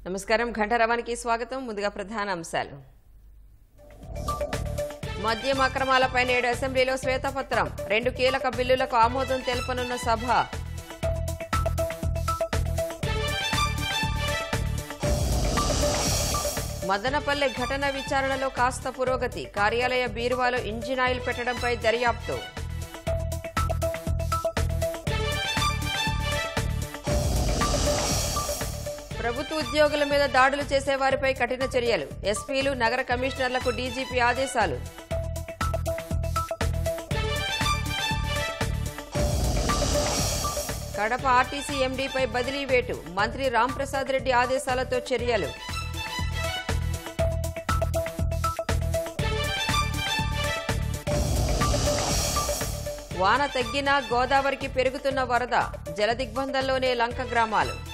నమస్కారం ఘంటారవానికి స్వాగతం ముందుగా ప్రధాన అంశాలు మద్యం అక్రమాలపై నేడు అసెంబ్లీలో శ్వేతపత్రం రెండు కీలక బిల్లులకు ఆమోదం తెలుపనున్న సభ మదనపల్లె ఘటన విచారణలో కాస్త పురోగతి కార్యాలయ బీరువాలో ఇంజిన్ ఆయిల్ పెట్టడంపై దర్యాప్తు ప్రభుత్వ ఉద్యోగుల మీద దాడులు చేసే వారిపై కఠిన చర్యలు ఎస్పీలు నగర కమిషనర్లకు డీజీపీ ఆదేశాలు కడప ఆర్టీసీ ఎండీపై బదిలీ వేటు మంత్రి రాంప్రసాద్ రెడ్డి ఆదేశాలతో చర్యలు వాన తగ్గినా గోదావరికి పెరుగుతున్న వరద జలదిగ్బంధంలోనే లంక గ్రామాలు